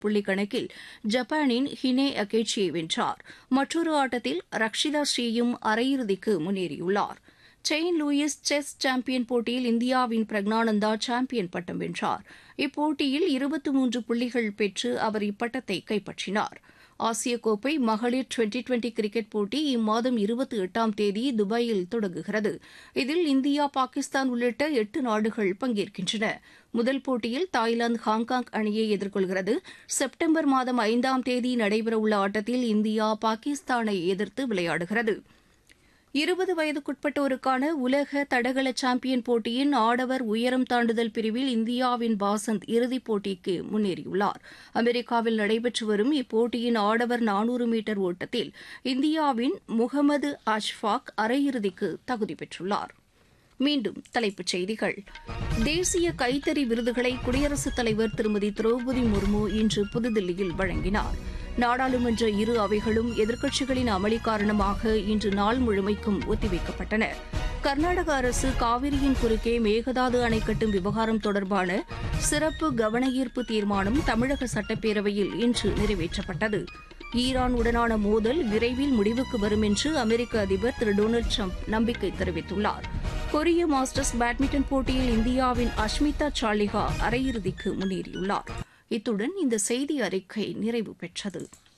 புள்ளி கணக்கில் ஜப்பானின் ஹினே அகேச்சியை வென்றார் மற்றொரு ஆட்டத்தில் ரக்ஷிதா ஸ்ரீயும் அரையிறுதிக்கு முன்னேறியுள்ளார் செயின் லூயிஸ் செஸ் சாம்பியன் போட்டியில் இந்தியாவின் பிரக்னானந்தா சாம்பியன் பட்டம் வென்றார் இப்போட்டியில் இருபத்தி மூன்று புள்ளிகள் பெற்று அவர் இப்பட்டத்தை கைப்பற்றினார் ஆசிய கோப்பை மகளிர் டுவெண்டி டுவெண்டி கிரிக்கெட் போட்டி இம்மாதம் இருபத்தி எட்டாம் தேதி துபாயில் தொடங்குகிறது இதில் இந்தியா பாகிஸ்தான் உள்ளிட்ட எட்டு நாடுகள் பங்கேற்கின்றன முதல் போட்டியில் தாய்லாந்து ஹாங்காங் அணியை எதிர்கொள்கிறது செப்டம்பர் மாதம் ஐந்தாம் தேதி நடைபெறவுள்ள ஆட்டத்தில் இந்தியா பாகிஸ்தானை எதிர்த்து விளையாடுகிறது இருபது வயதுக்குட்பட்டோருக்கான உலக தடகள சாம்பியன் போட்டியின் ஆடவர் உயரம் தாண்டுதல் பிரிவில் இந்தியாவின் பாசந்த் இறுதிப் போட்டிக்கு முன்னேறியுள்ளார் அமெரிக்காவில் நடைபெற்று வரும் இப்போட்டியின் ஆடவர் நானூறு மீட்டர் ஓட்டத்தில் இந்தியாவின் முகமது அஷ்ஃபாக் அரையிறுதிக்கு தகுதி பெற்றுள்ளார் மீண்டும் தலைப்புச் செய்திகள் தேசிய கைத்தறி விருதுகளை குடியரசுத் தலைவர் திருமதி திரௌபதி முர்மு இன்று புதுதில்லியில் வழங்கினார் நாடாளுமன்ற இரு அவைகளும் எதிர்க்கட்சிகளின் அமளி காரணமாக இன்று நாள் முழுமைக்கும் ஒத்திவைக்கப்பட்டன கர்நாடக அரசு காவிரியின் குறுக்கே மேகதாது அணை கட்டும் விவகாரம் தொடர்பான சிறப்பு கவன ஈர்ப்பு தீர்மானம் தமிழக சட்டப்பேரவையில் இன்று நிறைவேற்றப்பட்டது ஈரான் உடனான மோதல் விரைவில் முடிவுக்கு வரும் என்று அமெரிக்க அதிபர் திரு டொனால்டு ட்ரம்ப் நம்பிக்கை தெரிவித்துள்ளார் கொரிய மாஸ்டர்ஸ் பேட்மிண்டன் போட்டியில் இந்தியாவின் அஷ்மிதா சாலிஹா அரையிறுதிக்கு முன்னேறியுள்ளார் இத்துடன் இந்த செய்தி அறிக்கை நிறைவு பெற்றது